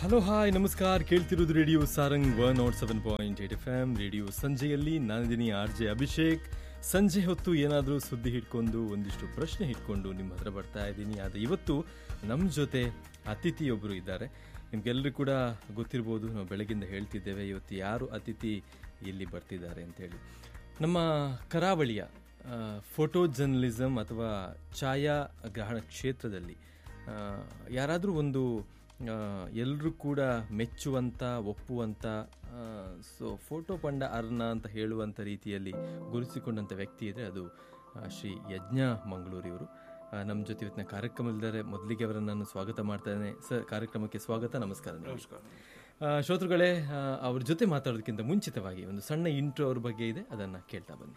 Hello hi ನಮಸ್ಕಾರ ಕೇಳ್ತಿರೋದು radio Sarang one nought seven point eight F M radio ಸಂಜೆಯಲ್ಲಿ ನಾನಿದ್ದೀನಿ ಆರ್ ಜೆ ಅಭಿಷೇಕ್ ಸಂಜೆ ಹೊತ್ತು ಏನಾದರೂ ಸುದ್ದಿ ಹಿಡ್ಕೊಂಡು ಒಂದಿಷ್ಟು ಪ್ರಶ್ನೆ ಹಿಡ್ಕೊಂಡು ನಿಮ್ಮ ಹತ್ರ ಬರ್ತಾ ಇದ್ದೀನಿ ಆದರೆ ಇವತ್ತು ನಮ್ಮ ಜೊತೆ ಅತಿಥಿಯೊಬ್ಬರು ಇದ್ದಾರೆ ನಿಮ್ಗೆಲ್ಲರೂ ಕೂಡ ಗೊತ್ತಿರ್ಬೋದು ನಾವು ಬೆಳಗಿಂದ ಹೇಳ್ತಿದ್ದೇವೆ ಇವತ್ತು ಯಾರು ಅತಿಥಿ ಇಲ್ಲಿ ಬರ್ತಿದ್ದಾರೆ ಅಂತೇಳಿ ನಮ್ಮ ಕರಾವಳಿಯ ಫೋಟೋ ಜರ್ನಲಿಸಮ್ ಅಥವಾ ಛಾಯಾಗ್ರಹಣ ಕ್ಷೇತ್ರದಲ್ಲಿ ಯಾರಾದರೂ ಒಂದು ಎಲ್ಲರೂ ಕೂಡ ಮೆಚ್ಚುವಂಥ ಒಪ್ಪುವಂಥ ಸೊ ಫೋಟೋ ಪಂಡ ಅರ್ನ ಅಂತ ಹೇಳುವಂಥ ರೀತಿಯಲ್ಲಿ ಗುರುತಿಸಿಕೊಂಡಂಥ ವ್ಯಕ್ತಿ ಇದೆ ಅದು ಆ, ಶ್ರೀ ಯಜ್ಞ ಮಂಗಳೂರಿವರು ನಮ್ಮ ಜೊತೆ ಇವತ್ತಿನ ಕಾರ್ಯಕ್ರಮದಲ್ಲಿದ್ದಾರೆ ಮೊದಲಿಗೆ ಅವರನ್ನು ನಾನು ಸ್ವಾಗತ ಮಾಡ್ತಾನೆ ಸರ್ ಕಾರ್ಯಕ್ರಮಕ್ಕೆ ಸ್ವಾಗತ ನಮಸ್ಕಾರ ನಿಮಗೆ. ಆ, ಶ್ರೋತೃಗಳೇ ಆ, ಅವ್ರ ಜೊತೆ ಮಾತಾಡೋದಕ್ಕಿಂತ ಮುಂಚಿತವಾಗಿ ಒಂದು ಸಣ್ಣ ಇಂಟ್ರೋ ಅವ್ರ ಬಗ್ಗೆ ಇದೆ ಅದನ್ನು ಕೇಳ್ತಾ ಬನ್ನಿ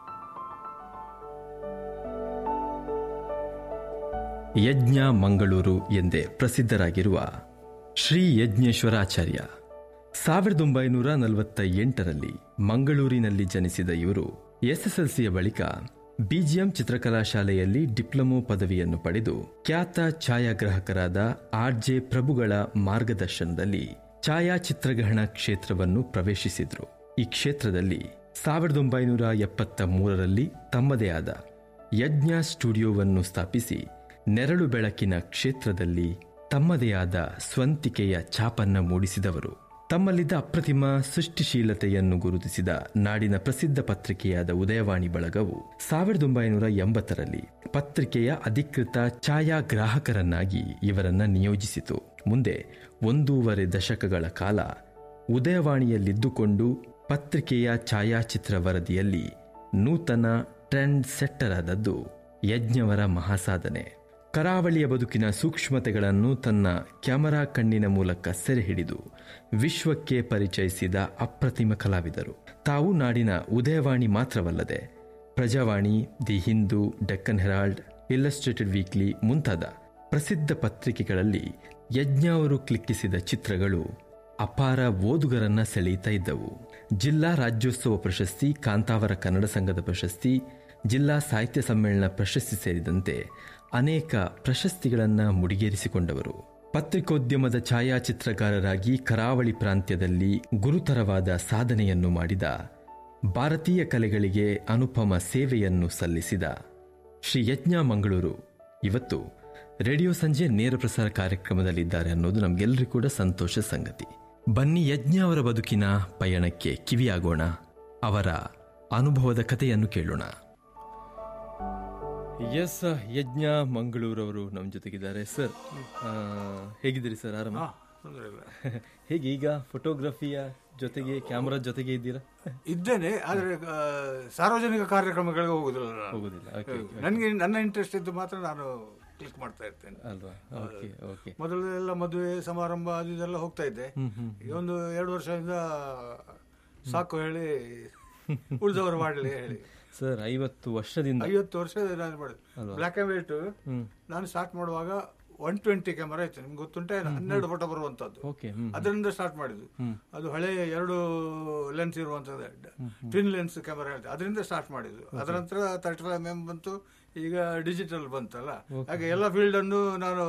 ಯಜ್ಞ ಮಂಗಳೂರು ಎಂದೇ ಪ್ರಸಿದ್ಧರಾಗಿರುವ ಶ್ರೀ ಯಜ್ಞೇಶ್ವರಾಚಾರ್ಯ ಸಾವಿರದ ಒಂಬೈನೂರ ನಲವತ್ತ ಎಂಟರಲ್ಲಿ ಮಂಗಳೂರಿನಲ್ಲಿ ಜನಿಸಿದ ಇವರು ಎಸ್ಎಸ್ಎಲ್ಸಿಯ ಬಳಿಕ ಬಿಜಿಎಂ ಚಿತ್ರಕಲಾ ಶಾಲೆಯಲ್ಲಿ ಡಿಪ್ಲೊಮೊ ಪದವಿಯನ್ನು ಪಡೆದು ಖ್ಯಾತ ಛಾಯಾಗ್ರಾಹಕರಾದ ಆರ್ ಜೆ ಪ್ರಭುಗಳ ಮಾರ್ಗದರ್ಶನದಲ್ಲಿ ಛಾಯಾಚಿತ್ರಗ್ರಹಣ ಕ್ಷೇತ್ರವನ್ನು ಪ್ರವೇಶಿಸಿದ್ರು ಈ ಕ್ಷೇತ್ರದಲ್ಲಿ ಸಾವಿರದ ಒಂಬೈನೂರ ಎಪ್ಪತ್ತ ಮೂರರಲ್ಲಿ ತಮ್ಮದೇ ಆದ ಯಜ್ಞ ಸ್ಟುಡಿಯೋವನ್ನು ಸ್ಥಾಪಿಸಿ ನೆರಳು ಬೆಳಕಿನ ಕ್ಷೇತ್ರದಲ್ಲಿ ತಮ್ಮದೇ ಆದ ಸ್ವಂತಿಕೆಯ ಛಾಪನ್ನ ಮೂಡಿಸಿದವರು ತಮ್ಮಲ್ಲಿದ್ದ ಅಪ್ರತಿಮ ಸೃಷ್ಟಿಶೀಲತೆಯನ್ನು ಗುರುತಿಸಿದ ನಾಡಿನ ಪ್ರಸಿದ್ಧ ಪತ್ರಿಕೆಯಾದ ಉದಯವಾಣಿ ಬಳಗವು ಸಾವಿರದ ಒಂಬೈನೂರ ಎಂಬತ್ತರಲ್ಲಿ ಪತ್ರಿಕೆಯ ಅಧಿಕೃತ ಛಾಯಾಗ್ರಾಹಕರನ್ನಾಗಿ ಇವರನ್ನ ನಿಯೋಜಿಸಿತು ಮುಂದೆ ಒಂದೂವರೆ ದಶಕಗಳ ಕಾಲ ಉದಯವಾಣಿಯಲ್ಲಿದ್ದುಕೊಂಡು ಪತ್ರಿಕೆಯ ಛಾಯಾಚಿತ್ರ ವರದಿಯಲ್ಲಿ ನೂತನ ಟ್ರೆಂಡ್ ಸೆಟ್ಟರ್ ಆದದ್ದು ಯಜ್ಞವರ ಮಹಾಸಾಧನೆ ಕರಾವಳಿಯ ಬದುಕಿನ ಸೂಕ್ಷ್ಮತೆಗಳನ್ನು ತನ್ನ ಕ್ಯಾಮರಾ ಕಣ್ಣಿನ ಮೂಲಕ ಸೆರೆ ಹಿಡಿದು ವಿಶ್ವಕ್ಕೆ ಪರಿಚಯಿಸಿದ ಅಪ್ರತಿಮ ಕಲಾವಿದರು ತಾವು ನಾಡಿನ ಉದಯವಾಣಿ ಮಾತ್ರವಲ್ಲದೆ Prajavani the Hindu Deccan Herald Illustrated Weekly ಮುಂತಾದ ಪ್ರಸಿದ್ಧ ಪತ್ರಿಕೆಗಳಲ್ಲಿ ಯಜ್ಞ ಅವರು ಕ್ಲಿಕ್ಕಿಸಿದ ಚಿತ್ರಗಳು ಅಪಾರ ಓದುಗರನ್ನ ಸೆಳೆಯುತ್ತಾ ಇದ್ದವು ಜಿಲ್ಲಾ ರಾಜ್ಯೋತ್ಸವ ಪ್ರಶಸ್ತಿ ಕಾಂತಾವರ ಕನ್ನಡ ಸಂಘದ ಪ್ರಶಸ್ತಿ ಜಿಲ್ಲಾ ಸಾಹಿತ್ಯ ಸಮ್ಮೇಳನ ಪ್ರಶಸ್ತಿ ಸೇರಿದಂತೆ ಅನೇಕ ಪ್ರಶಸ್ತಿಗಳನ್ನು ಮುಡಿಗೇರಿಸಿಕೊಂಡವರು ಪತ್ರಿಕೋದ್ಯಮದ ಛಾಯಾಚಿತ್ರಕಾರರಾಗಿ ಕರಾವಳಿ ಪ್ರಾಂತ್ಯದಲ್ಲಿ ಗುರುತರವಾದ ಸಾಧನೆಯನ್ನು ಮಾಡಿದ ಭಾರತೀಯ ಕಲೆಗಳಿಗೆ ಅನುಪಮ ಸೇವೆಯನ್ನು ಸಲ್ಲಿಸಿದ ಶ್ರೀ ಯಜ್ಞ ಮಂಗಳೂರು ಇವತ್ತು ರೇಡಿಯೋ ಸಂಜೆ ನೇರ ಪ್ರಸಾರ ಕಾರ್ಯಕ್ರಮದಲ್ಲಿದ್ದಾರೆ ಅನ್ನೋದು ನಮಗೆಲ್ಲರಿಗೂ ಕೂಡ ಸಂತೋಷ ಸಂಗತಿ ಬನ್ನಿ ಯಜ್ಞ ಅವರ ಬದುಕಿನ ಪಯಣಕ್ಕೆ ಕಿವಿಯಾಗೋಣ ಅವರ ಅನುಭವದ ಕಥೆಯನ್ನು ಕೇಳೋಣ ಎಸ್ ಯಜ್ಞ ಮಂಗಳೂರವರು ನಮ್ಮ ಜೊತೆಗಿದ್ದಾರೆ ಸರ್ ಹೇಗಿದ್ದೀರಿ ಸರ್ ಆರಾಮ ತೊಂದರೆ ಇಲ್ಲ ಹೇಗೆ ಈಗ ಫೋಟೋಗ್ರಫಿಯ ಜೊತೆಗೆ ಕ್ಯಾಮರಾ ಜೊತೆಗೆ ಇದ್ದೀರಾ ಇದ್ದೇನೆ ಆದ್ರೆ ಆ, ಸಾರ್ವಜನಿಕ ಕಾರ್ಯಕ್ರಮಗಳಿಗೆ ಹೋಗುದಿಲ್ಲ ನಾನು. ಹೋಗುದಿಲ್ಲ ಓಕೆ ನನಗೆ ನನ್ನ ಇಂಟ್ರೆಸ್ಟ್ ಇದ್ದು ಮಾತ್ರ ನಾನು ಕ್ಲಿಕ್ ಮಾಡ್ತಾ ಇರ್ತೇನೆ ಅಲ್ವಾ ಓಕೆ ಓಕೆ ಮೊದಲೆಲ್ಲ ಮದುವೆ ಸಮಾರಂಭ ಅದು ಇದೆಲ್ಲ ಹೋಗ್ತಾ ಇದ್ದೆ ಈಗ ಒಂದು ಎರಡು ವರ್ಷದಿಂದ ಸಾಕು ಹೇಳಿ ಉಳಿದವರು ಮಾಡಲಿ ಹೇಳಿ ಸರ್ ಐವತ್ತು ವರ್ಷದಿಂದ ಐವತ್ತು ವರ್ಷ ನಾನು ಮಾಡಿದೆ ಬ್ಲ್ಯಾಕ್ ಆ್ಯಂಡ್ ವೈಟ್ ನಾನು ಸ್ಟಾರ್ಟ್ ಮಾಡುವಾಗ ಒನ್ ಟ್ವೆಂಟಿ ಕ್ಯಾಮರಾ ಇತ್ತು ನಿಮ್ಗೆ ಗೊತ್ತುಂಟೆ ಹನ್ನೆರಡು ಫೋಟೋ ಬರುವಂತದ್ದು ಓಕೆ ಹ್ಮ್ ಅದರಿಂದ ಸ್ಟಾರ್ಟ್ ಮಾಡಿದ್ದು ಅದು ಹಳೆ ಎರಡು ಲೆನ್ಸ್ ಇರುವಂತದ್ದು ಟ್ವಿನ್ ಲೆನ್ಸ್ ಕ್ಯಾಮರಾ ಹೇಳ್ತಾರೆ ಅದರಿಂದ ಸ್ಟಾರ್ಟ್ ಮಾಡಿದ್ದು ಅದರ ನಂತರ ತರ್ಟಿ ಫೈವ್ ಎಮ್ ಬಂತು ಈಗ ಡಿಜಿಟಲ್ ಬಂತಲ್ಲ ಹಾಗೆ ಎಲ್ಲ ಫೀಲ್ಡ್ ಅನ್ನು ನಾನು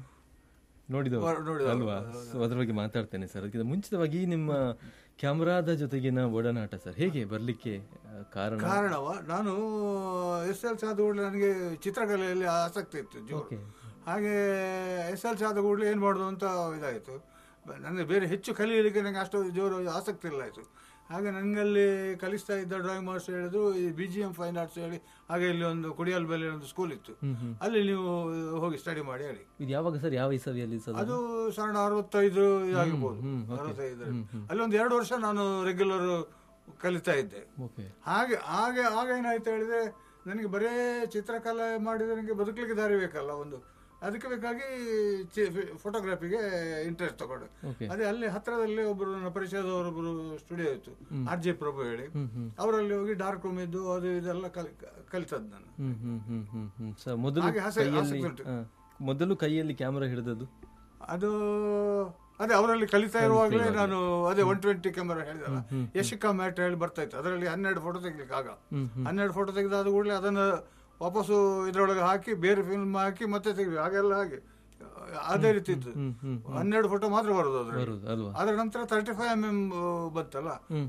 ನೋಡಿದವ ಹೊರ- ನೋಡಿದವ. ಅಲ್ವಾ ಸೊ ಅದ್ರ ಬಗ್ಗೆ ಮಾತಾಡ್ತೇನೆ ಸರ್ ಅದಕ್ಕಿಂತ ಮುಂಚಿತವಾಗಿ ನಿಮ್ಮ ಕ್ಯಾಮ್ರಾದ ಜೊತೆಗಿನ ಒಡನಾಟ ಸರ್ ಹೇಗೆ ಬರ್ಲಿಕ್ಕೆ ಆ, ಕಾರಣ ಕಾರಣವ ನಾನು ಎಸ್ ಎಲ್ ಸಿ ಆದ ಕೂಡಲೇ ನನಗೆ ಚಿತ್ರಕಲೆಯಲ್ಲಿ ಆಸಕ್ತಿ ಇತ್ತು ಜೋರು ಹಾಗೆ ಎಸ್ ಎಲ್ ಸಿ ಆದ ಕೂಡಲೇ ಏನು ಮಾಡೋದು ಅಂತ ಇದಾಯಿತು ನನಗೆ ಬೇರೆ ಹೆಚ್ಚು ಕಲಿಯಲಿಕ್ಕೆ ನನಗೆ ಅಷ್ಟು ಜೋರು ಆಸಕ್ತಿ ಇಲ್ಲ ಆಯಿತು ಹಾಗೆ ನನಗಲ್ಲಿ ಕಲಿಸ್ತಾ ಇದ್ದ ಡ್ರಾಯಿಂಗ್ ಮಾಸ್ಟರ್ ಹೇಳಿದ್ರು ಈ B G M fine arts ಹೇಳಿ ಹಾಗೆ ಇಲ್ಲಿ ಒಂದು ಕುಡಿಯಲ್ ಬೆಲೆ ಒಂದು ಸ್ಕೂಲ್ ಇತ್ತು ಅಲ್ಲಿ ನೀವು ಹೋಗಿ ಸ್ಟಡಿ ಮಾಡಿ ಹೇಳಿ ಇದು ಯಾವಾಗ ಸರ್ ಯಾವ ಇಸವಿಯಲ್ಲಿ ಸರ್ ಅದು ಸಾಧಾರಣ ಅರವತ್ತೈದು ಇದಾಗಿರ್ಬೋದು ಅರವತ್ತೈದು ಅಲ್ಲಿ ಒಂದು ಎರಡು ವರ್ಷ ನಾನು ರೆಗ್ಯುಲರ್ ಕಲಿತಾ ಇದ್ದೆ ಓಕೆ ಹಾಗೆ ಹಾಗೆ ಆಗ ಏನಾಯ್ತು ಹೇಳಿದ್ರೆ ನನಗೆ ಬರೇ ಚಿತ್ರಕಲೆ ಮಾಡಿದ್ರೆ ನನಗೆ ಬದುಕಲಿಕ್ಕೆ ದಾರಿ ಬೇಕಲ್ಲ ಒಂದು ಅದಕ್ಕೆ ಬೇಕಾಗಿ ಫೋಟೋಗ್ರಫಿಗೆ ಇಂಟ್ರೆಸ್ಟ್ ತಗೊಂಡೆ Okay. ಅದೇ ಅಲ್ಲಿ ಹತ್ರದಲ್ಲಿ ಒಬ್ಬರು ನನ್ನ ಪರಿಚಯದವರೊಬ್ಬರು ಸ್ಟುಡಿಯೋ ಇತ್ತು ಆರ್ ಜೆ ಪ್ರಭು ಹೇಳಿ ಅವರಲ್ಲಿ ಹೋಗಿ ಡಾರ್ಕ್ ರೂಮ್ ಇದ್ದು ಅದು ಇದೆಲ್ಲ ಕಲಿ ಕಲಿತದ್ದು ನಾನು ಹ್ಮ್ ಹ್ಮ್ ಹ್ಮ್ ಹ್ಮ್ ಹ್ಮ್ ಸರ್ ಮೊದಲು ಹಾಗೆ ಆಸೆ- ಕೈಯಲ್ಲಿ ಆಸಕ್ತಿ ಉಂಟು. ಆ, ಮೊದಲು ಕೈಯಲ್ಲಿ ಕ್ಯಾಮರಾ ಹಿಡಿದದ್ದು ಅದು ಅದೇ ಅವರಲ್ಲಿ ಕಲಿತಾ ಇರುವಾಗಲೇ ನಾನು ಅದೇ ಒನ್ ಟ್ವೆಂಟಿ ಕ್ಯಾಮರಾ ಹೇಳಿದಲ್ಲ ಯಶಿಕಾ ಮ್ಯಾಟ್ ಹೇಳಿ ಬರ್ತಾ ಇತ್ತು ಅದರಲ್ಲಿ ಹನ್ನೆರಡು ಫೋಟೋ ತೆಗಿಲಿಕ್ಕೆ ಆಗ ಹನ್ನೆರಡು ಫೋಟೋ ತೆಗೆದಾದ ಕೂಡಲೇ ಅದನ್ನು ವಾಪಸ್ಸು ಇದರೊಳಗೆ ಹಾಕಿ ಬೇರೆ ಫಿಲ್ಮ್ ಹಾಕಿ ಮತ್ತೆ ತೆಗಿಬೇಕು ಹಾಗೆಲ್ಲ ಹಾಗೆ ಅದೇ ರೀತಿ ಇತ್ತು ಹ್ಮ್ ಹ್ಮ್ ಹನ್ನೆರಡು ಫೋಟೋ ಮಾತ್ರ ಬರೋದು ಅದ್ರಲ್ಲಿ ಬರುದು ಅಲ್ವಾ ಅದರ ನಂತರ ತರ್ಟಿ ಫೈವ್ ಎಮ್ ಎಂ ಬಂತಲ್ಲ